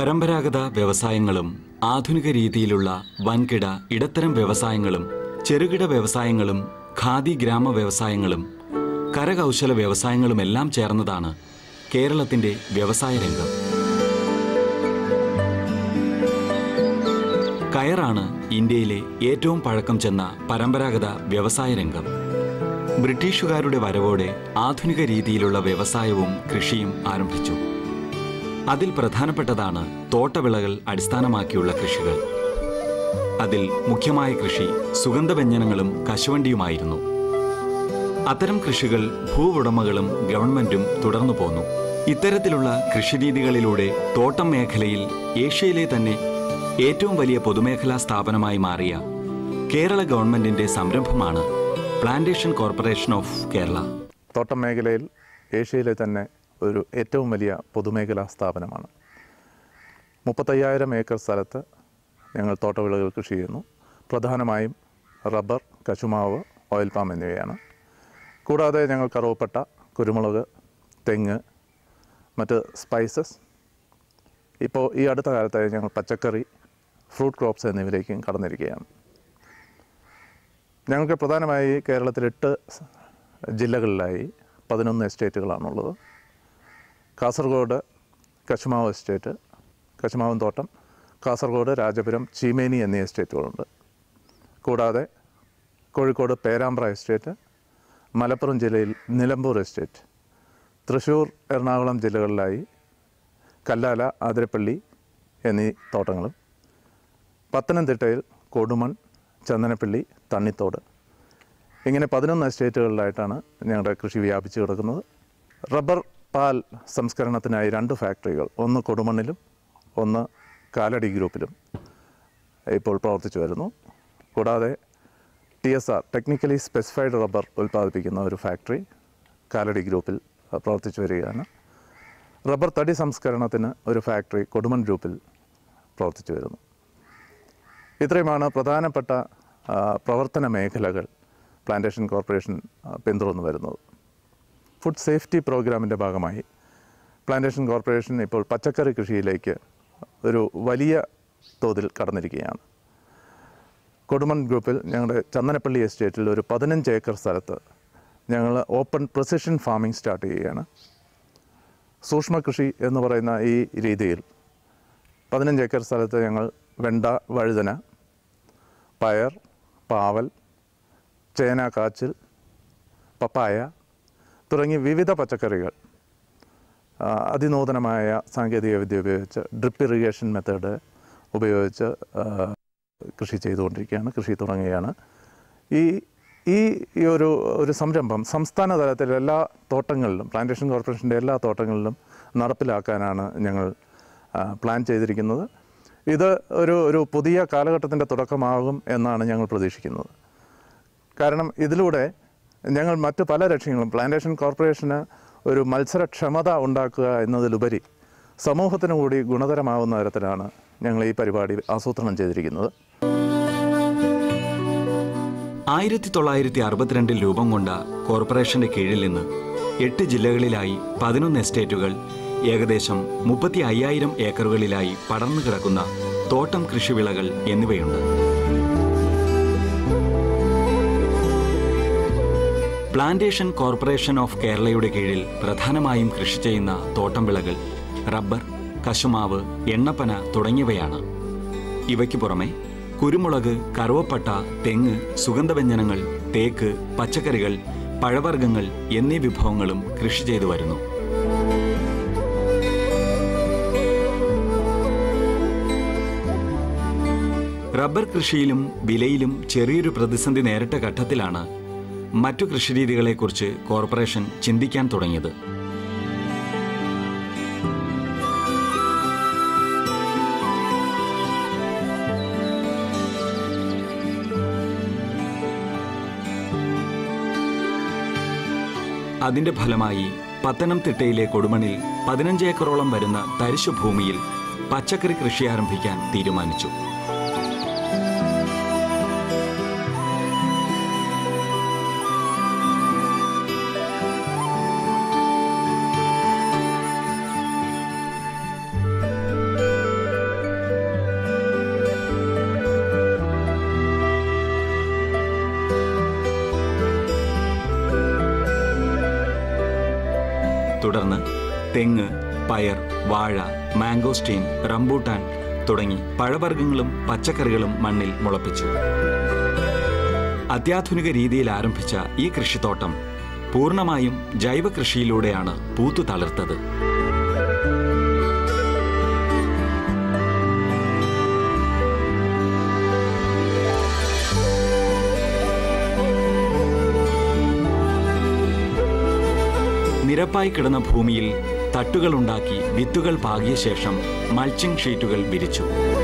പരമ്പരാഗത വ്യവസായങ്ങളും ആധുനിക രീതിയിലുള്ള വൻകിട ഇടത്തരം വ്യവസായങ്ങളും ചെറുകിട വ്യവസായങ്ങളും ഖാദി ഗ്രാമ വ്യവസായങ്ങളും കരകൗശല വ്യവസായങ്ങളുമെല്ലാം ചേർന്നതാണ് കേരളത്തിന്റെ വ്യവസായ രംഗം കയറാണ് ഇന്ത്യയിലെ ഏറ്റവും പഴക്കം ചെന്ന പരമ്പരാഗത വ്യവസായ രംഗം ബ്രിട്ടീഷുകാരുടെ വരവോടെ ആധുനിക രീതിയിലുള്ള വ്യവസായവും കൃഷിയും ആരംഭിച്ചു അതിൽ പ്രധാനപ്പെട്ടതാണ് തോട്ടവിളകൾ അടിസ്ഥാനമാക്കിയുള്ള കൃഷികൾ അതിൽ മുഖ്യമായ കൃഷി സുഗന്ധവ്യഞ്ജനങ്ങളും കശുവണ്ടിയുമായിരുന്നു അത്തരം കൃഷികൾ ഭൂവുടമകളും ഗവൺമെന്റും തുടർന്നു പോന്നു ഇത്തരത്തിലുള്ള കൃഷിരീതികളിലൂടെ തോട്ടം മേഖലയിൽ ഏഷ്യയിലെ തന്നെ ഏറ്റവും വലിയ പൊതുമേഖലാ സ്ഥാപനമായി മാറിയ കേരള ഗവൺമെന്റിന്റെ സംരംഭമാണ് പ്ലാന്റേഷൻ കോർപ്പറേഷൻ ഓഫ് കേരള തോട്ടം മേഖലയിൽ ഏഷ്യയിലെ തന്നെ ഒരു ഏറ്റവും വലിയ പൊതുമേഖലാ സ്ഥാപനമാണ് മുപ്പത്തയ്യായിരം ഏക്കർ സ്ഥലത്ത് ഞങ്ങൾ തോട്ടവിളകൾ കൃഷി ചെയ്യുന്നു പ്രധാനമായും റബ്ബർ കശുമാവ് ഓയിൽ പാം എന്നിവയാണ് കൂടാതെ ഞങ്ങൾ കറുവപ്പട്ട കുരുമുളക് തെങ്ങ് മറ്റ് സ്പൈസസ് ഇപ്പോൾ ഈ അടുത്ത കാലത്തായി ഞങ്ങൾ പച്ചക്കറി ഫ്രൂട്ട് ക്രോപ്സ് എന്നിവയിലേക്കും കടന്നിരിക്കുകയാണ് ഞങ്ങൾക്ക് പ്രധാനമായി കേരളത്തിൽ എട്ട് ജില്ലകളിലായി പതിനൊന്ന് എസ്റ്റേറ്റുകളാണുള്ളത് കാസർഗോഡ് കശുമാവ് എസ്റ്റേറ്റ് കശുമാവൻ തോട്ടം കാസർഗോഡ് രാജപുരം ചീമേനി എന്നീ എസ്റ്റേറ്റുകളുണ്ട് കൂടാതെ കോഴിക്കോട് പേരാമ്പ്ര എസ്റ്റേറ്റ് മലപ്പുറം ജില്ലയിൽ നിലമ്പൂർ എസ്റ്റേറ്റ് തൃശ്ശൂർ എറണാകുളം ജില്ലകളിലായി കല്ലാല ആതിരപ്പള്ളി എന്നീ തോട്ടങ്ങളും പത്തനംതിട്ടയിൽ കൊടുമൺ ചന്ദനപ്പള്ളി തണ്ണിത്തോട് ഇങ്ങനെ പതിനൊന്ന് എസ്റ്റേറ്റുകളിലായിട്ടാണ് ഞങ്ങളുടെ കൃഷി വ്യാപിച്ചു കിടക്കുന്നത് റബ്ബർ പാൽ സംസ്കരണത്തിനായി രണ്ട് ഫാക്ടറികൾ ഒന്ന് കൊടുമണ്ണിലും ഒന്ന് കാലടി ഗ്രൂപ്പിലും ഇപ്പോൾ പ്രവർത്തിച്ചു വരുന്നു കൂടാതെ T S R technically specified rubber ഉൽപ്പാദിപ്പിക്കുന്ന ഒരു ഫാക്ടറി കാലടി ഗ്രൂപ്പിൽ അഹ്, പ്രവർത്തിച്ചു വരികയാണ് റബ്ബർ തടി സംസ്കരണത്തിന് ഒരു ഫാക്ടറി കൊടുമൺ ഗ്രൂപ്പിൽ പ്രവർത്തിച്ചു വരുന്നു ഇത്രയുമാണ് പ്രധാനപ്പെട്ട ആ, പ്രവർത്തന മേഖലകൾ പ്ലാന്റേഷൻ കോർപ്പറേഷൻ ആ, പിന്തുടർന്നു വരുന്നത് ഫുഡ് സേഫ്റ്റി പ്രോഗ്രാമിൻ്റെ ഭാഗമായി പ്ലാന്റേഷൻ കോർപ്പറേഷൻ ഇപ്പോൾ പച്ചക്കറി കൃഷിയിലേക്ക് ഒരു വലിയ തോതിൽ കടന്നിരിക്കുകയാണ് കൊടുമൺ ഗ്രൂപ്പിൽ ഞങ്ങളുടെ ചന്ദനപ്പള്ളി എസ്റ്റേറ്റിൽ ഒരു പതിനഞ്ച് ഏക്കർ സ്ഥലത്ത് ഞങ്ങൾ ഓപ്പൺ പ്രിസിഷൻ ഫാമിംഗ് സ്റ്റാർട്ട് ചെയ്യുകയാണ് സൂക്ഷ്മ കൃഷി എന്ന് പറയുന്ന ഈ രീതിയിൽ പതിനഞ്ച് ഏക്കർ സ്ഥലത്ത് ഞങ്ങൾ വെണ്ട വഴുതന പയർ പാവൽ ചേന കാച്ചിൽ പപ്പായ തുടങ്ങി വിവിധ പച്ചക്കറികൾ ആ, അതിനൂതനമായ സാങ്കേതിക വിദ്യ ഉപയോഗിച്ച് ഡ്രിപ്പ് ഇറിഗേഷൻ മെത്തേഡ് ഉപയോഗിച്ച് ആ, കൃഷി ചെയ്തുകൊണ്ടിരിക്കുകയാണ് കൃഷി തുടങ്ങുകയാണ് ഈ ഈ ഈ ഒരു ഒരു സംരംഭം സംസ്ഥാന തലത്തിൽ എല്ലാ തോട്ടങ്ങളിലും പ്ലാന്റേഷൻ കോർപ്പറേഷൻ്റെ എല്ലാ തോട്ടങ്ങളിലും നടപ്പിലാക്കാനാണ് ഞങ്ങൾ ആ, പ്ലാൻ ചെയ്തിരിക്കുന്നത് ഇത് ഒരു ഒരു പുതിയ കാലഘട്ടത്തിൻ്റെ തുടക്കമാകും എന്നാണ് ഞങ്ങൾ പ്രതീക്ഷിക്കുന്നത് കാരണം ഇതിലൂടെ ഞങ്ങൾ മറ്റ് പല ലക്ഷ്യങ്ങളും പ്ലാന്റേഷൻ കോർപ്പറേഷന് ഒരു മത്സരക്ഷമത ഉണ്ടാക്കുക എന്നതിലുപരി സമൂഹത്തിന് കൂടി ഗുണകരമാവുന്ന തരത്തിലാണ് ഞങ്ങൾ ഈ പരിപാടി ആസൂത്രണം ചെയ്തിരിക്കുന്നത് ആയിരത്തി തൊള്ളായിരത്തി അറുപത്തിരണ്ടിൽ രൂപം കൊണ്ട കോർപ്പറേഷന്റെ കീഴിൽ നിന്ന് എട്ട് ജില്ലകളിലായി പതിനൊന്ന് എസ്റ്റേറ്റുകൾ ഏകദേശം മുപ്പത്തി അയ്യായിരം ഏക്കറുകളിലായി പടർന്നു കിടക്കുന്ന തോട്ടം കൃഷിവിളകൾ എന്നിവയുണ്ട് പ്ലാന്റേഷൻ കോർപ്പറേഷൻ ഓഫ് കേരളയുടെ കീഴിൽ പ്രധാനമായും കൃഷി ചെയ്യുന്ന തോട്ടം വിളകൾ റബ്ബർ കശുമാവ് എണ്ണപ്പന തുടങ്ങിയവയാണ് ഇവയ്ക്ക് പുറമെ കുരുമുളക് കറുവപ്പട്ട തെങ്ങ് സുഗന്ധവ്യഞ്ജനങ്ങൾ തേക്ക് പച്ചക്കറികൾ പഴവർഗ്ഗങ്ങൾ എന്നീ വിഭവങ്ങളും കൃഷി ചെയ്തു വരുന്നു റബ്ബർ കൃഷിയിലും വിലയിലും ചെറിയൊരു പ്രതിസന്ധി നേരിട്ട ഘട്ടത്തിലാണ് മറ്റു കൃഷിരീതികളെക്കുറിച്ച് കോർപ്പറേഷൻ ചിന്തിക്കാൻ തുടങ്ങിയത് അതിന്റെ ഫലമായി പത്തനംതിട്ടയിലെ കൊടുമണിൽ പതിനഞ്ച് ഏക്കറോളം വരുന്ന തരിശു ഭൂമിയിൽ പച്ചക്കറി കൃഷി ആരംഭിക്കാൻ തീരുമാനിച്ചു തുടർന്ന് തെങ്ങ് പയർ വാഴ മാംഗോസ്റ്റീൻ റംബൂട്ടാൻ തുടങ്ങി പഴവർഗ്ഗങ്ങളും പച്ചക്കറികളും മണ്ണിൽ മുളപ്പിച്ചു അത്യാധുനിക രീതിയിൽ ആരംഭിച്ച ഈ കൃഷിത്തോട്ടം പൂർണ്ണമായും ജൈവ കൃഷിയിലൂടെയാണ് പൂത്തു തളിർത്തത് നിരപ്പായി കിടന്ന ഭൂമിയിൽ തട്ടുകളുണ്ടാക്കി വിത്തുകൾ പാകിയ ശേഷം മൾച്ചിങ് ഷീറ്റുകൾ വിരിച്ചു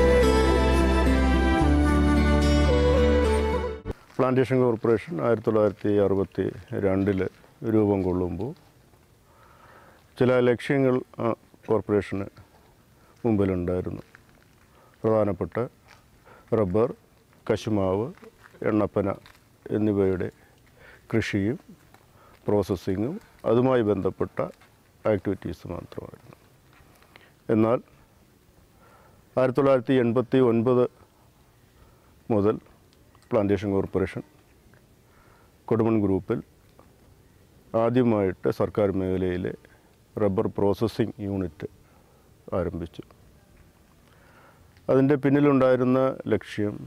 പ്ലാന്റേഷൻ കോർപ്പറേഷൻ ആയിരത്തി തൊള്ളായിരത്തി അറുപത്തി രണ്ടിൽ രൂപം കൊള്ളുമ്പോൾ ചില ലക്ഷ്യങ്ങൾ ആ കോർപ്പറേഷന് മുമ്പിലുണ്ടായിരുന്നു പ്രധാനപ്പെട്ട റബ്ബർ കശുമാവ് എണ്ണപ്പന എന്നിവയുടെ കൃഷിയും പ്രോസസ്സിങ്ങും അതുമായി ബന്ധപ്പെട്ട ആക്ടിവിറ്റീസ് മാത്രമായിരുന്നു എന്നാൽ ആയിരത്തി തൊള്ളായിരത്തി എൺപത്തി ഒൻപത് മുതൽ പ്ലാന്റേഷൻ കോർപ്പറേഷൻ കൊടുമൺ ഗ്രൂപ്പിൽ ആദ്യമായിട്ട് സർക്കാർ മേഖലയിലെ റബ്ബർ പ്രോസസ്സിംഗ് യൂണിറ്റ് ആരംഭിച്ചു അതിൻ്റെ പിന്നിലുണ്ടായിരുന്ന ലക്ഷ്യം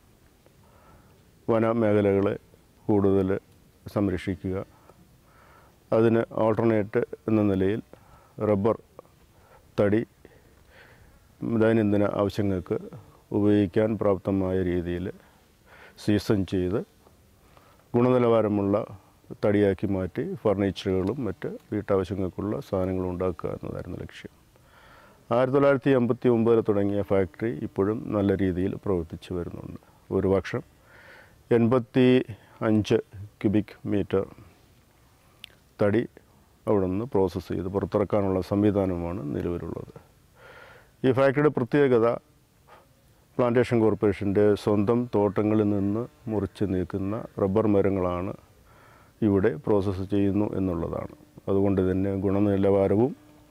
വനമേഖലകളെ കൂടുതൽ സംരക്ഷിക്കുക അതിന് ഓൾട്ടർനേറ്റ് എന്ന നിലയിൽ റബ്ബർ തടി ദൈനംദിന ആവശ്യങ്ങൾക്ക് ഉപയോഗിക്കാൻ പ്രാപ്തമായ രീതിയിൽ സീസൺ ചെയ്ത് ഗുണനിലവാരമുള്ള തടിയാക്കി മാറ്റി ഫർണിച്ചറുകളും മറ്റ് വീട്ടാവശ്യങ്ങൾക്കുള്ള സാധനങ്ങൾ ഉണ്ടാക്കുക എന്നതായിരുന്നു ലക്ഷ്യം ആയിരത്തി തൊള്ളായിരത്തി എൺപത്തി ഒമ്പതിൽ തുടങ്ങിയ ഫാക്ടറി ഇപ്പോഴും നല്ല രീതിയിൽ പ്രവർത്തിച്ചു വരുന്നുണ്ട് ഒരു വർഷം എൺപത്തി അഞ്ച് ക്യൂബിക് മീറ്റർ തടി അവിടെ നിന്ന് പ്രോസസ്സ് ചെയ്ത് പുറത്തിറക്കാനുള്ള സംവിധാനമാണ് നിലവിലുള്ളത് ഈ ഫാക്ടറിയുടെ പ്രത്യേകത പ്ലാന്റേഷൻ കോർപ്പറേഷൻ്റെ സ്വന്തം തോട്ടങ്ങളിൽ നിന്ന് മുറിച്ച് നീക്കുന്ന റബ്ബർ മരങ്ങളാണ് ഇവിടെ പ്രോസസ്സ് ചെയ്യുന്നു എന്നുള്ളതാണ് അതുകൊണ്ട് തന്നെ ഗുണനിലവാരവും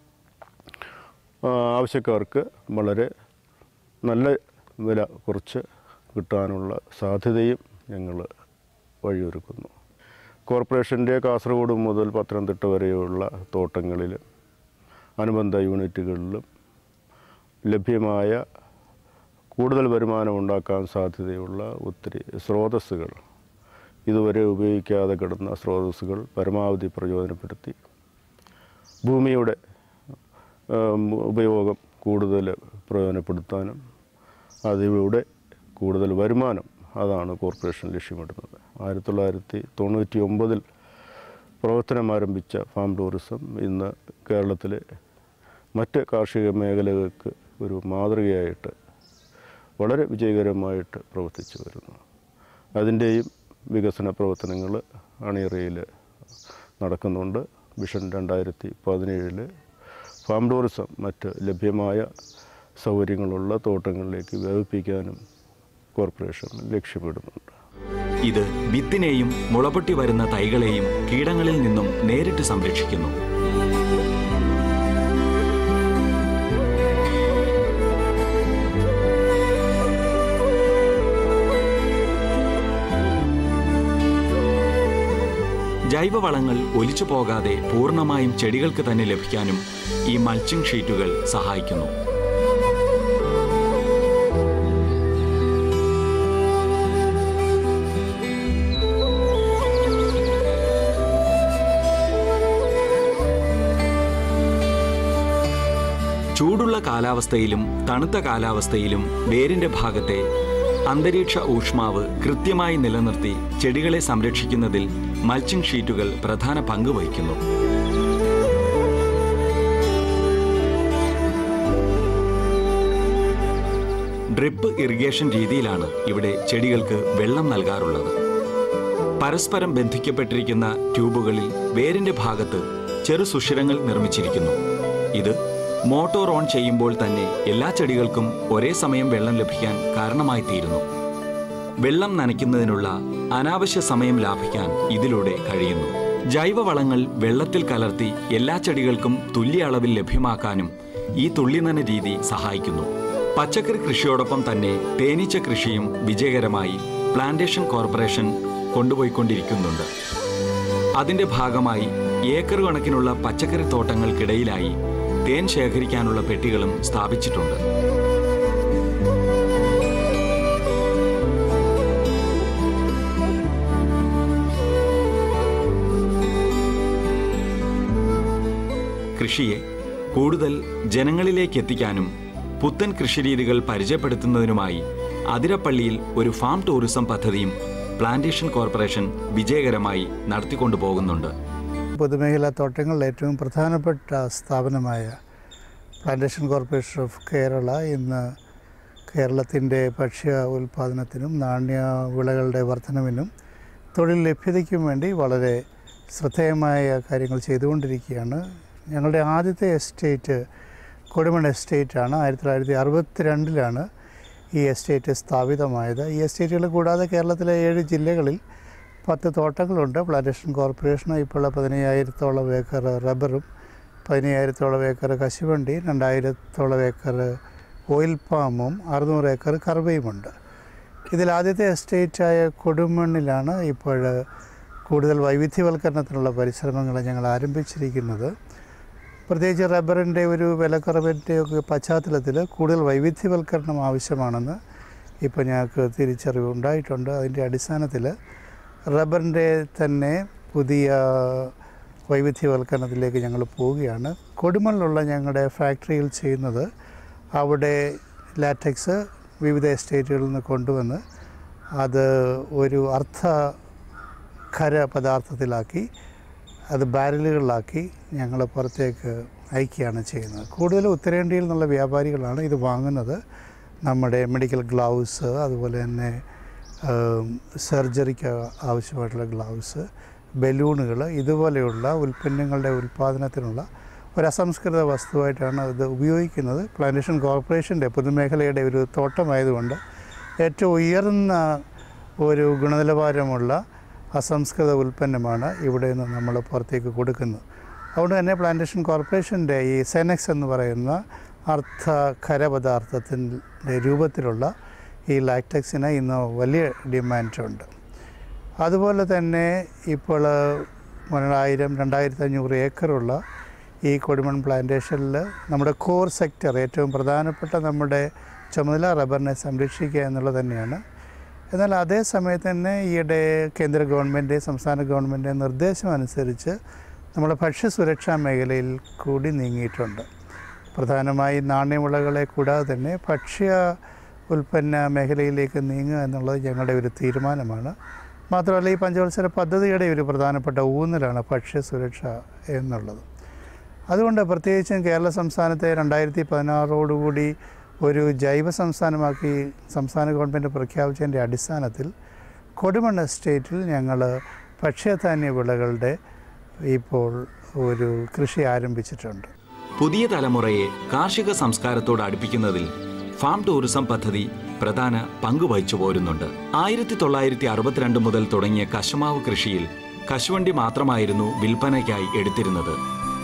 ആ, ആവശ്യക്കാർക്ക് വളരെ നല്ല വില കുറച്ച് കിട്ടാനുള്ള സാധ്യതയും ഞങ്ങൾ വഴിയൊരുക്കുന്നു കോർപ്പറേഷൻ്റെ കാസർഗോഡ് മുതൽ പത്തനംതിട്ട വരെയുള്ള തോട്ടങ്ങളിൽ അനുബന്ധ യൂണിറ്റുകളിലും ലഭ്യമായ കൂടുതൽ വരുമാനം ഉണ്ടാക്കാൻ സാധ്യതയുള്ള ഒത്തിരി സ്രോതസ്സുകൾ ഇതുവരെ ഉപയോഗിക്കാതെ കിടന്ന സ്രോതസ്സുകൾ പരമാവധി പ്രയോജനപ്പെടുത്തി ഭൂമിയുടെ ഉം, ഉപയോഗം കൂടുതൽ പ്രയോജനപ്പെടുത്താനും അതിലൂടെ കൂടുതൽ വരുമാനം അതാണ് കോർപ്പറേഷൻ ലക്ഷ്യമിടുന്നത് ആയിരത്തി തൊള്ളായിരത്തി തൊണ്ണൂറ്റി ഒമ്പതിൽ പ്രവർത്തനം ആരംഭിച്ച ഫാം ടൂറിസം ഇന്ന് കേരളത്തിലെ മറ്റ് കാർഷിക മേഖലകൾക്ക് ഒരു മാതൃകയായിട്ട് വളരെ വിജയകരമായിട്ട് പ്രവർത്തിച്ചു വരുന്നു അതിൻ്റെയും വികസന പ്രവർത്തനങ്ങൾ അണിയറയിൽ നടക്കുന്നുണ്ട് വിഷൻ രണ്ടായിരത്തി പതിനേഴിൽ ഫാം ടൂറിസം മറ്റ് ലഭ്യമായ സൗകര്യങ്ങളുള്ള തോട്ടങ്ങളിലേക്ക് വ്യാപിപ്പിക്കാനും കോർപ്പറേഷൻ ലക്ഷ്യമിടുന്നുണ്ട് ഇത് വിത്തിനെയും മുളപൊട്ടി വരുന്ന തൈകളെയും കീടങ്ങളിൽ നിന്നും നേരിട്ട് സംരക്ഷിക്കുന്നു ജൈവവളങ്ങൾ ഒലിച്ചു പോകാതെ പൂർണ്ണമായും ചെടികൾക്ക് തന്നെ ലഭിക്കാനും ഈ മൾച്ചിങ് ഷീറ്റുകൾ സഹായിക്കുന്നു ചൂടുള്ള കാലാവസ്ഥയിലും തണുത്ത കാലാവസ്ഥയിലും വേരിന്റെ ഭാഗത്തെ അന്തരീക്ഷ ഊഷ്മാവ് കൃത്യമായി നിലനിർത്തി ചെടികളെ സംരക്ഷിക്കുന്നതിൽ മൾച്ചിങ് ഷീറ്റുകൾ പ്രധാന പങ്ക് വഹിക്കുന്നു ഡ്രിപ്പ് ഇറിഗേഷൻ രീതിയിലാണ് ഇവിടെ ചെടികൾക്ക് വെള്ളം നൽകാറുള്ളത് പരസ്പരം ബന്ധിക്കപ്പെട്ടിരിക്കുന്ന ട്യൂബുകളിൽ വേരിന്റെ ഭാഗത്ത് ചെറു സുഷിരങ്ങൾ നിർമ്മിച്ചിരിക്കുന്നു ഇത് മോട്ടോർ ഓൺ ചെയ്യുമ്പോൾ തന്നെ എല്ലാ ചെടികൾക്കും ഒരേ സമയം വെള്ളം ലഭിക്കാൻ കാരണമായി തീരുന്നു വെള്ളം നനയ്ക്കുന്നതിനുള്ള അനാവശ്യ സമയം ലാഭിക്കാൻ ഇതിലൂടെ കഴിയുന്നു ജൈവവളങ്ങൾ വെള്ളത്തിൽ കലർത്തി എല്ലാ ചെടികൾക്കും തുല്യ അളവിൽ ലഭ്യമാക്കാനും ഈ തുള്ളിനന രീതി സഹായിക്കുന്നു പച്ചക്കറി കൃഷിയോടൊപ്പം തന്നെ തേനീച്ച കൃഷിയും വിജയകരമായി പ്ലാന്റേഷൻ കോർപ്പറേഷൻ കൊണ്ടുപോയിക്കൊണ്ടിരിക്കുന്നുണ്ട് അതിന്റെ ഭാഗമായി ഏക്കർ കണക്കിനുള്ള പച്ചക്കറി തോട്ടങ്ങൾക്കിടയിലായി തേൻ ശേഖരിക്കാനുള്ള പെട്ടികളും സ്ഥാപിച്ചിട്ടുണ്ട് കൃഷിയെ കൂടുതൽ ജനങ്ങളിലേക്ക് എത്തിക്കാനും പുത്തൻ കൃഷിരീതികൾ പരിചയപ്പെടുത്തുന്നതിനുമായി അതിരപ്പള്ളിയിൽ ഒരു ഫാം ടൂറിസം പദ്ധതിയും പ്ലാന്റേഷൻ കോർപ്പറേഷൻ വിജയകരമായി നടത്തിക്കൊണ്ടു പോകുന്നുണ്ട് പൊതുമേഖലാ തോട്ടങ്ങളിൽ ഏറ്റവും പ്രധാനപ്പെട്ട സ്ഥാപനമായ പ്ലാന്റേഷൻ കോർപ്പറേഷൻ ഓഫ് കേരള ഇന്ന് കേരളത്തിൻ്റെ ഭക്ഷ്യ ഉൽപ്പാദനത്തിനും നാണ്യ വിളകളുടെ വർധനവിനും തൊഴിൽ ലഭ്യതയ്ക്കും വേണ്ടി വളരെ ശ്രദ്ധേയമായ കാര്യങ്ങൾ ചെയ്തുകൊണ്ടിരിക്കുകയാണ് ഞങ്ങളുടെ ആദ്യത്തെ എസ്റ്റേറ്റ് കൊടുമൺ എസ്റ്റേറ്റാണ് ആയിരത്തി തൊള്ളായിരത്തി അറുപത്തി രണ്ടിലാണ് ഈ എസ്റ്റേറ്റ് സ്ഥാപിതമായത് ഈ എസ്റ്റേറ്റുകൾ കൂടാതെ കേരളത്തിലെ ഏഴ് ജില്ലകളിൽ പത്ത് തോട്ടങ്ങളുണ്ട് പ്ലാന്റേഷൻ കോർപ്പറേഷന് ഇപ്പോൾ പതിനയ്യായിരത്തോളം ഏക്കർ റബ്ബറും പതിനയ്യായിരത്തോളം ഏക്കർ കശുവണ്ടി രണ്ടായിരത്തോളം ഏക്കർ ഓയിൽ പാമും അറുന്നൂറ് ഏക്കർ കർവയുമുണ്ട് ഇതിൽ ആദ്യത്തെ എസ്റ്റേറ്റായ കൊടുമണ്ണിലാണ് ഇപ്പോൾ കൂടുതൽ വൈവിധ്യവൽക്കരണത്തിനുള്ള പരിശ്രമങ്ങൾ ഞങ്ങൾ ആരംഭിച്ചിരിക്കുന്നത് പ്രത്യേകിച്ച് റബ്ബറിൻ്റെ ഒരു വിലക്കുറവിൻ്റെ ഒക്കെ പശ്ചാത്തലത്തിൽ കൂടുതൽ വൈവിധ്യവൽക്കരണം ആവശ്യമാണെന്ന് ഇപ്പോൾ ഞങ്ങൾക്ക് തിരിച്ചറിവ് ഉണ്ടായിട്ടുണ്ട് അതിൻ്റെ അടിസ്ഥാനത്തിൽ റബ്ബറിൻ്റെ തന്നെ പുതിയ വൈവിധ്യവൽക്കരണത്തിലേക്ക് ഞങ്ങൾ പോവുകയാണ് കൊടുമണിലുള്ള ഞങ്ങളുടെ ഫാക്ടറിയിൽ ചെയ്യുന്നത് അവിടെ ലാറ്റക്സ് വിവിധ എസ്റ്റേറ്റുകളിൽ നിന്ന് കൊണ്ടുവന്ന് അത് ഒരു അർത്ഥ ഖര പദാർത്ഥത്തിലാക്കി അത് ബാരലുകളിലാക്കി ഞങ്ങൾ പുറത്തേക്ക് അയക്കുകയാണ് ചെയ്യുന്നത് കൂടുതലും ഉത്തരേന്ത്യയിൽ നിന്നുള്ള വ്യാപാരികളാണ് ഇത് വാങ്ങുന്നത് നമ്മുടെ മെഡിക്കൽ ഗ്ലൗസ് അതുപോലെ തന്നെ സർജറിക്ക് ആവശ്യമായിട്ടുള്ള ഗ്ലൗസ് ബലൂണുകൾ ഇതുപോലെയുള്ള ഉൽപ്പന്നങ്ങളുടെ ഉൽപ്പാദനത്തിനുള്ള ഒരു അസംസ്കൃത വസ്തുവായിട്ടാണ് ഇത് ഉപയോഗിക്കുന്നത് പ്ലാന്റേഷൻ കോർപ്പറേഷൻ്റെ പൊതുമേഖലയുടെ ഒരു തോട്ടമായതുകൊണ്ട് ഏറ്റവും ഉയർന്ന ഒരു ഗുണനിലവാരമുള്ള അസംസ്കൃത ഉൽപ്പന്നമാണ് ഇവിടെ നിന്ന് നമ്മൾ പുറത്തേക്ക് കൊടുക്കുന്നത് അതുകൊണ്ട് തന്നെ പ്ലാന്റേഷൻ കോർപ്പറേഷൻ്റെ ഈ സെനക്സ് എന്ന് പറയുന്ന അർത്ഥ ഖരപദാർത്ഥത്തിൻ്റെ രൂപത്തിലുള്ള ഈ ലാക്ടെക്സിന് ഇന്ന് വലിയ ഡിമാൻഡുണ്ട് അതുപോലെ തന്നെ ഇപ്പോൾ മൂവായിരം രണ്ടായിരത്തി അഞ്ഞൂറ് ഏക്കറുള്ള ഈ കൊടിമൺ പ്ലാന്റേഷനിൽ നമ്മുടെ കോർ സെക്ടർ ഏറ്റവും പ്രധാനപ്പെട്ട നമ്മുടെ ചുമതല റബ്ബറിനെ സംരക്ഷിക്കുക എന്നുള്ളത് തന്നെയാണ് എന്നാൽ അതേ സമയത്ത് തന്നെ ഈയിടെ കേന്ദ്ര ഗവൺമെൻറ് സംസ്ഥാന ഗവൺമെൻറ് നിർദ്ദേശം അനുസരിച്ച് നമ്മുടെ ഭക്ഷ്യസുരക്ഷാ മേഖലയിൽ കൂടി നീങ്ങിയിട്ടുണ്ട് പ്രധാനമായി നാണ്യവിളകളെ കൂടാതെ തന്നെ ഭക്ഷ്യ ഉൽപ്പന്ന മേഖലയിലേക്ക് നീങ്ങുക എന്നുള്ളത് ഞങ്ങളുടെ ഒരു തീരുമാനമാണ് മാത്രമല്ല ഈ പഞ്ചവത്സര പദ്ധതിയുടെ ഒരു പ്രധാനപ്പെട്ട ഊന്നലാണ് ഭക്ഷ്യസുരക്ഷ എന്നുള്ളത് അതുകൊണ്ട് പ്രത്യേകിച്ചും കേരള സംസ്ഥാനത്തെ രണ്ടായിരത്തി പതിനാറോടുകൂടി ഒരു ജൈവ സംസ്ഥാനമാക്കി സംസ്ഥാന ഗവൺമെൻറ് പ്രഖ്യാപിച്ചതിൻ്റെ അടിസ്ഥാനത്തിൽ കൊടുമൺ എസ്റ്റേറ്റിൽ ഞങ്ങൾ ഭക്ഷ്യധാന്യ വിളകളുടെ ഇപ്പോൾ ഒരു കൃഷി ആരംഭിച്ചിട്ടുണ്ട് പുതിയ തലമുറയെ കാർഷിക സംസ്കാരത്തോട് അടുപ്പിക്കുന്നതിൽ ഫാം ടൂറിസം പദ്ധതി പ്രധാന പങ്ക് വഹിച്ചു പോരുന്നുണ്ട് ആയിരത്തി തൊള്ളായിരത്തി അറുപത്തിരണ്ട് മുതൽ തുടങ്ങിയ കശുമാവ് കൃഷിയിൽ കശുവണ്ടി മാത്രമായിരുന്നു വിൽപ്പനയ്ക്കായി എടുത്തിരുന്നത്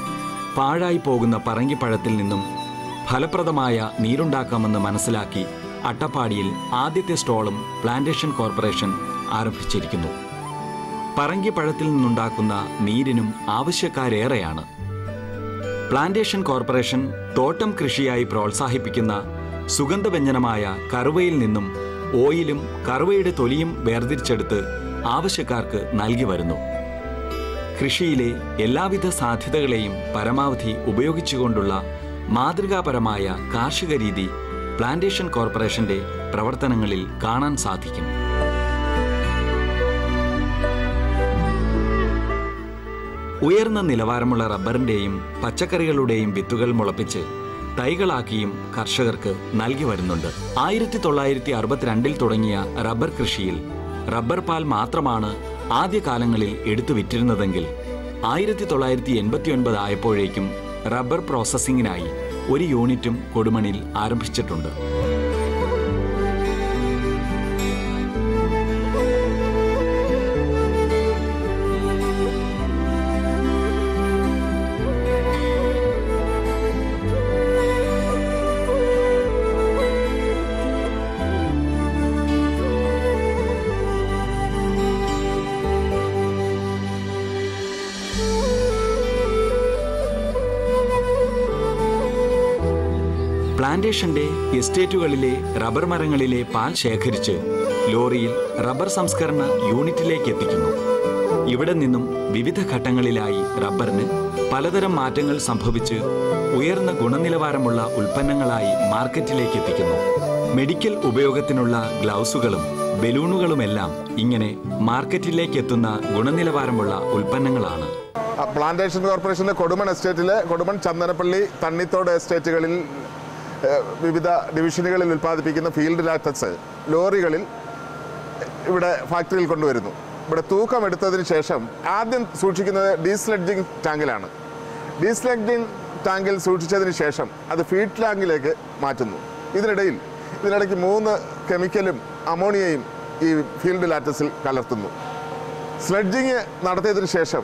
പാഴായി പോകുന്ന പറങ്കിപ്പഴത്തിൽ നിന്നും ഫലപ്രദമായ നീരുണ്ടാക്കാമെന്ന് മനസ്സിലാക്കി അട്ടപ്പാടിയിൽ ആദ്യത്തെ സ്റ്റോളും പ്ലാന്റേഷൻ കോർപ്പറേഷൻ ആരംഭിച്ചിരിക്കുന്നു പറങ്കിപ്പഴത്തിൽ നിന്നുണ്ടാക്കുന്ന നീരിനും ആവശ്യക്കാരേറെയാണ് പ്ലാന്റേഷൻ കോർപ്പറേഷൻ തോട്ടം കൃഷിയായി പ്രോത്സാഹിപ്പിക്കുന്ന സുഗന്ധവ്യഞ്ജനമായ കറുവയിൽ നിന്നും ഓയിലും കറുവയുടെ തൊലിയും വേർതിരിച്ചെടുത്ത് ആവശ്യക്കാർക്ക് നൽകി വരുന്നു കൃഷിയിലെ എല്ലാവിധ സാധ്യതകളെയും പരമാവധി ഉപയോഗിച്ചുകൊണ്ടുള്ള മാതൃകാപരമായ കാർഷിക രീതി പ്ലാന്റേഷൻ കോർപ്പറേഷന്റെ പ്രവർത്തനങ്ങളിൽ കാണാൻ സാധിക്കും ഉയർന്ന നിലവാരമുള്ള റബ്ബറിന്റെയും പച്ചക്കറികളുടെയും വിത്തുകൾ മുളപ്പിച്ച് തൈകളാക്കിയും കർഷകർക്ക് നൽകി വരുന്നുണ്ട് ആയിരത്തി തൊള്ളായിരത്തി അറുപത്തിരണ്ടിൽ തുടങ്ങിയ റബ്ബർ കൃഷിയിൽ റബ്ബർ പാൽ മാത്രമാണ് ആദ്യകാലങ്ങളിൽ എടുത്തു വിറ്റിരുന്നതെങ്കിൽ ആയിരത്തി തൊള്ളായിരത്തി എൺപത്തി ഒൻപത് ആയപ്പോഴേക്കും റബ്ബർ പ്രോസസ്സിംഗിനായി ഒരു യൂണിറ്റും കൊടുമണിൽ ആരംഭിച്ചിട്ടുണ്ട് പ്ലാന്റേഷന്റെ എസ്റ്റേറ്റുകളിലെ റബ്ബർ മരങ്ങളിലെ പാൽ ശേഖരിച്ച് ലോറിയിൽ റബ്ബർ സംസ്കരണ യൂണിറ്റിലേക്ക് എത്തിക്കുന്നു ഇവിടെ നിന്നും വിവിധ ഘട്ടങ്ങളിലായി റബ്ബറിന് പലതരം മാറ്റങ്ങൾ സംഭവിച്ച് ഉയർന്ന ഗുണനിലവാരമുള്ള ഉൽപ്പന്നങ്ങളായി മാർക്കറ്റിലേക്ക് എത്തിക്കുന്നു മെഡിക്കൽ ഉപയോഗത്തിനുള്ള ഗ്ലൗസുകളും ബലൂണുകളുമെല്ലാം ഇങ്ങനെ മാർക്കറ്റിലേക്ക് എത്തുന്ന ഗുണനിലവാരമുള്ള ഉൽപ്പന്നങ്ങളാണ് ആ, പ്ലാന്റേഷൻ കോർപ്പറേഷന്റെ കൊടുമൺ എസ്റ്റേറ്റിലെ കൊടുമൺ ചന്ദനപ്പള്ളി തണ്ണിത്തോട് എസ്റ്റേറ്റുകളിൽ ഏഹ്, വിവിധ ഡിവിഷനുകളിൽ ഉൽപ്പാദിപ്പിക്കുന്ന ഫീൽഡ് ലാറ്റക്സ് ലോറികളിൽ ഇവിടെ ഫാക്ടറിയിൽ കൊണ്ടുവരുന്നു ഇവിടെ തൂക്കം എടുത്തതിന് ശേഷം ആദ്യം സൂക്ഷിക്കുന്നത് ഡീസ്ലഡ്ജിങ് ടാങ്കിലാണ് ഡീസ്ലഡ്ജിങ് ടാങ്കിൽ സൂക്ഷിച്ചതിന് ശേഷം അത് ഫീഡ് ടാങ്കിലേക്ക് മാറ്റുന്നു ഇതിനിടയിൽ ഇതിനിടയ്ക്ക് മൂന്ന് കെമിക്കലും അമോണിയയും ഈ ഫീൽഡ് ലാറ്റസിൽ കലർത്തുന്നു സ്ലഡ്ജിങ് നടത്തിയതിന് ശേഷം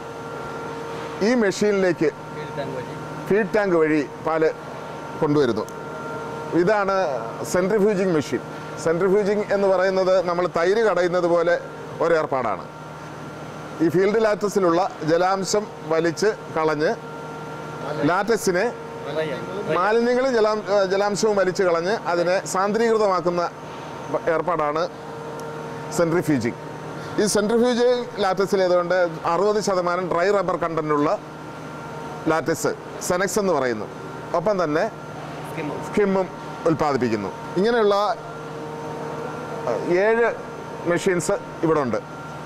ഈ മെഷീനിലേക്ക് ഫീഡ് ടാങ്ക് വഴി പാല് കൊണ്ടുവരുന്നു ഇതാണ് സെൻട്രിഫ്യൂജിങ് മെഷീൻ സെൻട്രിഫ്യൂജിങ് എന്ന് പറയുന്നത് നമ്മൾ തൈര് കടയുന്നത് പോലെ ഒരേർപ്പാടാണ് ഈ ഫീൽഡ് ലാറ്റസിലുള്ള ജലാംശം വലിച്ച് കളഞ്ഞ് ലാറ്റക്സിനെ മാലിന്യങ്ങളും ജലാം ജലാംശവും വലിച്ചു കളഞ്ഞ് അതിനെ സാന്ദ്രീകൃതമാക്കുന്ന ഏർപ്പാടാണ് സെൻട്രിഫ്യൂജിങ് ഈ സെൻട്രിഫ്യൂജിങ് ലാറ്റസിലേതുകൊണ്ട് അറുപത് ശതമാനം ഡ്രൈ റബ്ബർ കണ്ടന്റുള്ള ലാറ്റക്സ് സെനക്സ് എന്ന് പറയുന്നു ഒപ്പം തന്നെ സ്കിമ്മും ഉൽപ്പാദിപ്പിക്കുന്നു ഇങ്ങനെയുള്ള അഹ്, ഏഴ് മെഷീൻസ് ഇവിടെ ഉണ്ട്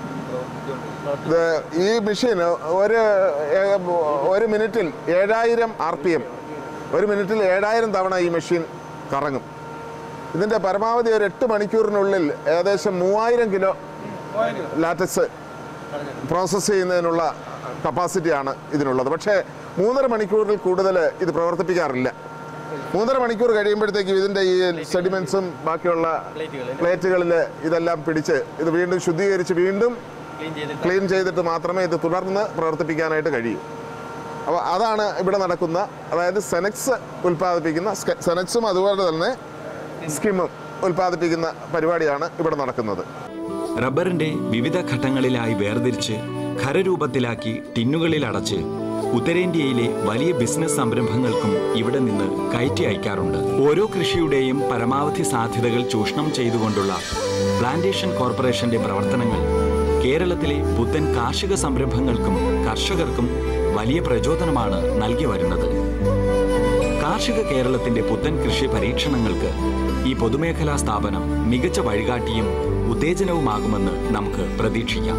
ഇത് ഈ മെഷീൻ ഒരു ഏ- ഒരു മിനിറ്റിൽ ഏഴായിരം ആർ പി എം ഒരു മിനിറ്റിൽ ഏഴായിരം തവണ ഈ മെഷീൻ കറങ്ങും ഇതിൻ്റെ പരമാവധി ഒരു എട്ട് മണിക്കൂറിനുള്ളിൽ ഏകദേശം മൂവായിരം കിലോ ലാറ്റക്സ് പ്രോസസ്സ് ചെയ്യുന്നതിനുള്ള കപ്പാസിറ്റിയാണ് ഇതിനുള്ളത് പക്ഷേ മൂന്നര മണിക്കൂറിൽ കൂടുതൽ ഇത് പ്രവർത്തിപ്പിക്കാറില്ല മൂന്നര മണിക്കൂർ കഴിയുമ്പോഴത്തേക്കും ഇതിൻ്റെ ഈ സെഡിമെൻസും ബാക്കിയുള്ള പ്ലേറ്റുകളിൽ ഇതെല്ലാം പിടിച്ച് ഇത് വീണ്ടും ശുദ്ധീകരിച്ച് വീണ്ടും ക്ലീൻ ചെയ്തിട്ട് മാത്രമേ ഇത് തുടർന്ന് പ്രവർത്തിപ്പിക്കാനായിട്ട് കഴിയൂ അപ്പോൾ അതാണ് ഇവിടെ നടക്കുന്ന അതായത് സെനക്സ് ഉൽപ്പാദിപ്പിക്കുന്ന സ്ക- സെനക്സും അതുപോലെ തന്നെ സ്കിമ്മും ഉൽപ്പാദിപ്പിക്കുന്ന പരിപാടിയാണ് ഇവിടെ നടക്കുന്നത് റബ്ബറിന്റെ വിവിധ ഘട്ടങ്ങളിലായി വേർതിരിച്ച് ഖരരൂപത്തിലാക്കി ടിന്നുകളിൽ അടച്ച് ഉത്തരേന്ത്യയിലെ വലിയ ബിസിനസ് സംരംഭങ്ങൾക്കും ഇവിടെ നിന്ന് കയറ്റി അയക്കാറുണ്ട് ഓരോ കൃഷിയുടെയും പരമാവധി സാധ്യതകൾ ചൂഷണം ചെയ്തുകൊണ്ടുള്ള പ്ലാന്റേഷൻ കോർപ്പറേഷന്റെ പ്രവർത്തനങ്ങൾ കേരളത്തിലെ പുത്തൻ കാർഷിക സംരംഭങ്ങൾക്കും കർഷകർക്കും വലിയ പ്രചോദനമാണ് നൽകി വരുന്നത് കാർഷിക കേരളത്തിന്റെ പുത്തൻ കൃഷി പരീക്ഷണങ്ങൾക്ക് ഈ പൊതുമേഖലാ സ്ഥാപനം മികച്ച വഴികാട്ടിയും ഉത്തേജനവുമാകുമെന്ന് നമുക്ക് പ്രതീക്ഷിക്കാം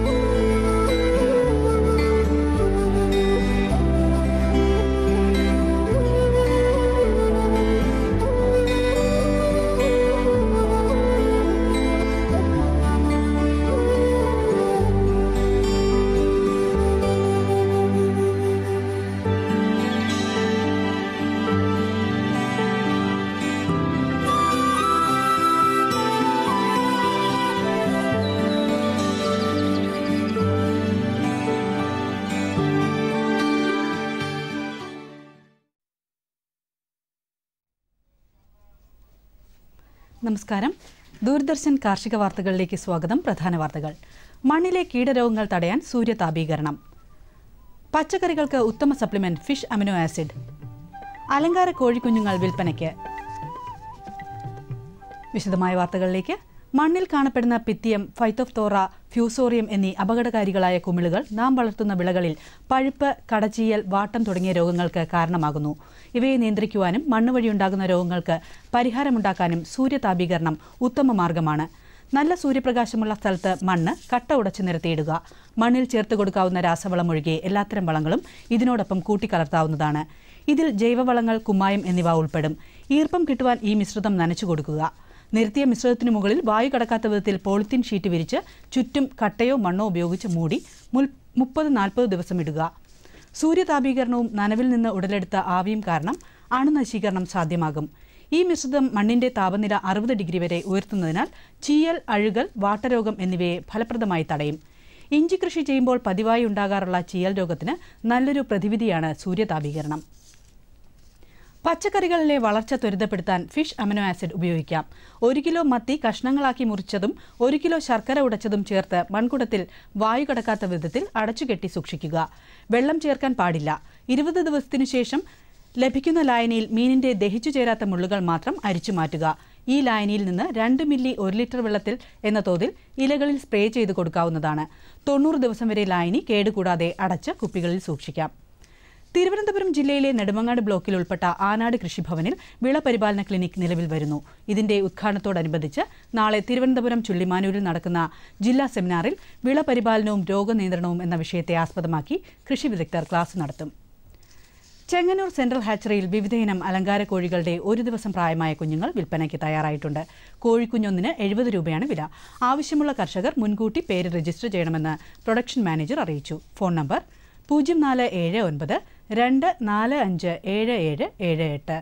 നമസ്കാരം ദൂരദർശൻ കാർഷിക വാർത്തകളിലേക്ക് സ്വാഗതം പ്രധാന വാർത്തകൾ മണ്ണിലെ കീടരോഗങ്ങൾ തടയാൻ സൂര്യതാപീകരണം പച്ചക്കറികൾക്ക് ഉത്തമ സപ്ലിമെന്റ് ഫിഷ് അമിനോ ആസിഡ് അലങ്കാര കോഴിക്കുഞ്ഞുങ്ങൾ വിൽപ്പനയ്ക്ക് വിശദമായ വാർത്തകളിലേക്ക് മണ്ണിൽ കാണപ്പെടുന്ന പിത്തിയം ഫൈത്തോഫ്തോറ ഫ്യൂസോറിയം എന്നീ അപകടകാരികളായ കുമിളുകൾ നാം വളർത്തുന്ന വിളകളിൽ പഴുപ്പ് കടച്ചീയൽ വാട്ടം തുടങ്ങിയ രോഗങ്ങൾക്ക് കാരണമാകുന്നു ഇവയെ നിയന്ത്രിക്കുവാനും മണ്ണ് വഴിയുണ്ടാകുന്ന രോഗങ്ങൾക്ക് പരിഹാരമുണ്ടാക്കാനും സൂര്യതാപീകരണം ഉത്തമ മാർഗമാണ് നല്ല സൂര്യപ്രകാശമുള്ള സ്ഥലത്ത് മണ്ണ് കട്ട ഉടച്ചു നിരത്തിയിടുക മണ്ണിൽ ചേർത്ത് കൊടുക്കാവുന്ന രാസവളം ഒഴികെ എല്ലാത്തരം വളങ്ങളും ഇതിനോടൊപ്പം കൂട്ടിക്കലർത്താവുന്നതാണ് ഇതിൽ ജൈവവളങ്ങൾ കുമ്മായം എന്നിവ ഉൾപ്പെടും ഈർപ്പം കിട്ടുവാൻ ഈ മിശ്രിതം നനച്ചു കൊടുക്കുക നിരത്തിയ മിശ്രിതത്തിനു മുകളിൽ വായു കടക്കാത്ത വിധത്തിൽ പോളിത്തീൻ ഷീറ്റ് വിരിച്ച് ചുറ്റും കട്ടയോ മണ്ണോ ഉപയോഗിച്ച് മൂടി മുൽ മുപ്പത് നാൽപ്പത് ദിവസം ഇടുക സൂര്യതാപീകരണവും നനവിൽ നിന്ന് ഉടലെടുത്ത ആവിയും കാരണം അണുനശീകരണം സാധ്യമാകും ഈ മിശ്രിതം മണ്ണിന്റെ താപനില അറുപത് ഡിഗ്രി വരെ ഉയർത്തുന്നതിനാൽ ചീയൽ അഴുകൽ വാട്ടരോഗം എന്നിവയെ ഫലപ്രദമായി തടയും ഇഞ്ചി കൃഷി ചെയ്യുമ്പോൾ പതിവായി ഉണ്ടാകാറുള്ള ചീയൽ രോഗത്തിന് നല്ലൊരു പ്രതിവിധിയാണ് സൂര്യതാപീകരണം പച്ചക്കറികളിലെ വളർച്ച ത്വരിതപ്പെടുത്താൻ ഫിഷ് അമിനോ ആസിഡ് ഉപയോഗിക്കാം ഒരു കിലോ മത്തി കഷ്ണങ്ങളാക്കി മുറിച്ചതും ഒരു കിലോ ശർക്കര ഉടച്ചതും ചേർത്ത് മൺകുടത്തിൽ വായു കടക്കാത്ത വിധത്തിൽ അടച്ചുകെട്ടി സൂക്ഷിക്കുക വെള്ളം ചേർക്കാൻ പാടില്ല ഇരുപത് ദിവസത്തിനു ശേഷം ലഭിക്കുന്ന ലായനിയിൽ മീനിന്റെ ദഹിച്ചു ചേരാത്ത മുള്ളുകൾ മാത്രം അരിച്ചു മാറ്റുക ഈ ലായനിയിൽ നിന്ന് രണ്ട് മില്ലി ഒരു ലിറ്റർ വെള്ളത്തിൽ എന്ന തോതിൽ ഇലകളിൽ സ്പ്രേ ചെയ്ത് കൊടുക്കാവുന്നതാണ് തൊണ്ണൂറ് ദിവസം വരെ ലായനി കേടുകൂടാതെ അടച്ച് കുപ്പികളിൽ സൂക്ഷിക്കാം തിരുവനന്തപുരം ജില്ലയിലെ നെടുമങ്ങാട് ബ്ലോക്കിൽ ഉൾപ്പെട്ട ആനാട് കൃഷിഭവനിൽ വിളപരിപാലന ക്ലിനിക് നിലവിൽ വരുന്നു ഇതിന്റെ ഉദ്ഘാടനത്തോടനുബന്ധിച്ച് നാളെ തിരുവനന്തപുരം ചുള്ളിമാനൂരിൽ നടക്കുന്ന ജില്ലാ സെമിനാറിൽ വിളപരിപാലനവും രോഗനിയന്ത്രണവും എന്ന വിഷയത്തെ ആസ്പദമാക്കി കൃഷി വിദഗ്ധർ ക്ലാസ് നടത്തും ചെങ്ങന്നൂർ സെൻട്രൽ ഹാച്ചറിയിൽ വിവിധയിനം അലങ്കാര കോഴികളുടെ ഒരു ദിവസം പ്രായമായ കുഞ്ഞുങ്ങൾ വിൽപ്പനയ്ക്ക് തയ്യാറായിട്ടുണ്ട് കോഴിക്കുഞ്ഞൊന്നിന് എഴുപത് രൂപയാണ് വില ആവശ്യമുള്ള കർഷകർ മുൻകൂട്ടി പേര് രജിസ്റ്റർ ചെയ്യണമെന്ന് പ്രൊഡക്ഷൻ മാനേജർ അറിയിച്ചു ഫോൺ നമ്പർ പൂജ്യം നാല് ഏഴ് ഒൻപത് രണ്ട് നാല് അഞ്ച് ഏഴ് ഏഴ് ഏഴ് എട്ട്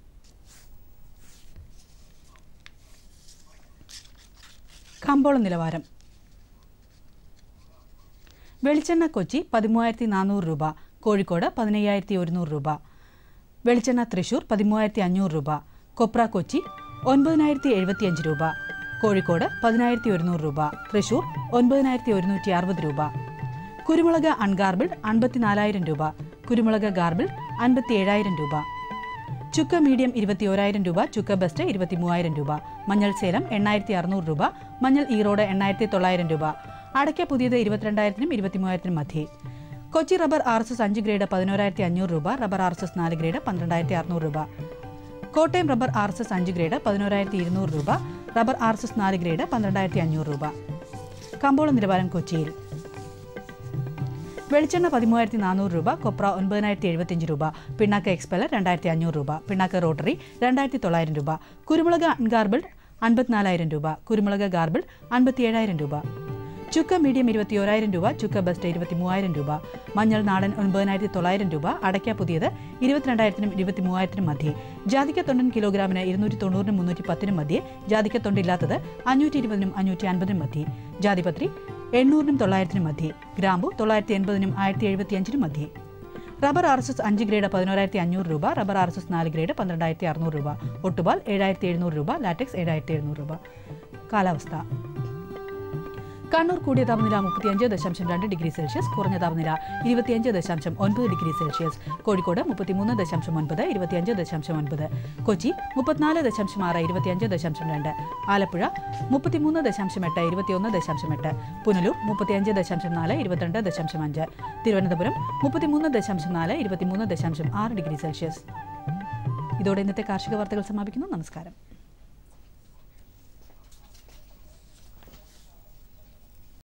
കമ്പോള നിലവാരം വെളിച്ചെണ്ണ കൊച്ചി പതിമൂവായിരത്തി നാനൂറ് രൂപ കോഴിക്കോട് പതിനയ്യായിരത്തി ഒരുന്നൂറ് രൂപ വെളിച്ചെണ്ണ തൃശൂർ പതിമൂവായിരത്തി അഞ്ഞൂറ് രൂപ കൊപ്ര കൊച്ചി ഒൻപതിനായിരത്തി എഴുപത്തിയഞ്ച് രൂപ കോഴിക്കോട് പതിനായിരത്തി ഒരുന്നൂറ് രൂപ തൃശൂർ ഒൻപതിനായിരത്തി ഒരുന്നൂറ്റി അറുപത് രൂപ കുരുമുളക് അൺഗാർബിൾഡ് അൻപത്തിനാലായിരം രൂപ കുരുമുളക് ഗാർബിൾഡ് അൻപത്തി ഏഴായിരം രൂപ ചുക്ക മീഡിയം ഇരുപത്തി ഓരായിരം രൂപ ചുക്ക ബെസ്റ്റ് ഇരുപത്തി മൂവായിരം രൂപ മഞ്ഞൾ സേലം എണ്ണായിരത്തി അറുന്നൂറ് രൂപ മഞ്ഞൾ ഈറോഡ് എണ്ണായിരത്തി തൊള്ളായിരം രൂപ അടയ്ക്ക പുതിയത് ഇരുപത്തിരണ്ടായിരത്തിനും ഇരുപത്തി മൂവായിരത്തിനും മധ്യേ Kochi rubber R S S അഞ്ച് ഗ്രേഡ് പതിനോരായിരത്തി അഞ്ഞൂറ് രൂപ റബ്ബർ ആർ എസ് എസ് നാല് ഗ്രേഡ് പന്ത്രണ്ടായിരത്തി അറുന്നൂറ് രൂപ Kottayam rubber R S S അഞ്ച് ഗ്രേഡ് പതിനോരായിരത്തി ഇരുന്നൂറ് രൂപ റബ്ബർ ആർ എസ് എസ് നാല് ഗ്രേഡ് പന്ത്രണ്ടായിരത്തി അഞ്ഞൂറ് രൂപ കമ്പോള നിലവാരം കൊച്ചിയിൽ വെളിച്ചെണ്ണ പതിമൂവായിരത്തി നാനൂറ് രൂപ കൊപ്ര ഒൻപതിനായിരത്തി എഴുപത്തിയഞ്ച് രൂപ പിണ്ണാക്ക എക്സ്പെല്ലർ രണ്ടായിരത്തി അഞ്ഞൂറ് രൂപ പിണ്ണാക്ക റോട്ടറി രണ്ടായിരത്തി തൊള്ളായിരം രൂപ കുരുമുളക് അൺഗാർബിൾഡ് അൻപത്തിനാലായിരം രൂപ കുരുമുളക് ഗാർബിൾഡ് അൻപത്തിയേഴായിരം രൂപ ചുക്ക മീഡിയം ഇരുപത്തിയോരായിരം രൂപ ചുക്ക ബെസ്റ്റ് ഇരുപത്തി മൂവായിരം രൂപ മഞ്ഞൾ നാടൻ ഒൻപതിനായിരത്തി തൊള്ളായിരം രൂപ അടയ്ക്ക പുതിയത് ഇരുപത്തിരണ്ടായിരത്തിനും ഇരുപത്തി മൂവായിരത്തിനും മധ്യേ ജാതിക്ക തൊണ്ടൻ കിലോഗ്രാമിന് ഇരുന്നൂറ്റി തൊണ്ണൂറിനും മുന്നൂറ്റി പത്തിനും മധ്യേ ജാതിക്ക തൊണ്ടില്ലാത്തത് അഞ്ഞൂറ്റി ഇരുപതിനും അഞ്ഞൂറ്റി അൻപതിനും മധ്യേ ജാതിപത്രി എണ്ണൂറിനും തൊള്ളായിരത്തിനും മധ്യേ ഗ്രാമ്പു തൊള്ളായിരത്തി എൺപതിനും ആയിരത്തി എഴുപത്തി അഞ്ചിനും മധ്യേ റബ്ബർ ആർ എസ് എസ് അഞ്ച് ഗ്രേഡ് പതിനോരായിരത്തി അഞ്ഞൂറ് രൂപ റബ്ബർ ആർ എസ് എസ് നാല് ഗ്രേഡ് പന്ത്രണ്ടായിരത്തി അറുന്നൂറ് രൂപ ഒട്ടുപാൽ ഏഴായിരത്തി എഴുന്നൂറ് രൂപ ലാറ്റക്സ് ഏഴായിരത്തി എഴുന്നൂറ് രൂപ കാലാവസ്ഥ കണ്ണൂർ കൂടിയ താപനില മുപ്പത്തിയഞ്ച് ദശാംശം രണ്ട് ഡിഗ്രി സെൽഷ്യസ് കുറഞ്ഞ താപനില ഇരുപത്തിയഞ്ച് ദശാംശം ഒൻപത് ഡിഗ്രി സെൽഷ്യസ് കോഴിക്കോട് മുപ്പത്തിമൂന്ന് ദശാംശം ഒൻപത് ഇരുപത്തിയഞ്ച് ദശാംശം ഒൻപത് കൊച്ചി മുപ്പത്തിനാല് ദശാംശം ആറ് ഇരുപത്തിയഞ്ച് ദശാംശം രണ്ട് ആലപ്പുഴ മുപ്പത്തിമൂന്ന് ദശാംശം എട്ട് ഇരുപത്തിയൊന്ന് ദശാംശം എട്ട് പുനലൂർ മുപ്പത്തിയഞ്ച് ദശാംശം നാല് ഇരുപത്തിരണ്ട് ദശാംശം അഞ്ച് തിരുവനന്തപുരം മുപ്പത്തിമൂന്ന് ദശാംശം നാല് ഇരുപത്തിമൂന്ന് ദശാംശം ആറ് ഡിഗ്രി സെൽഷ്യസ് ഇതോടെ ഇന്നത്തെ കാർഷിക വാർത്തകൾ സമാപിക്കുന്നു നമസ്കാരം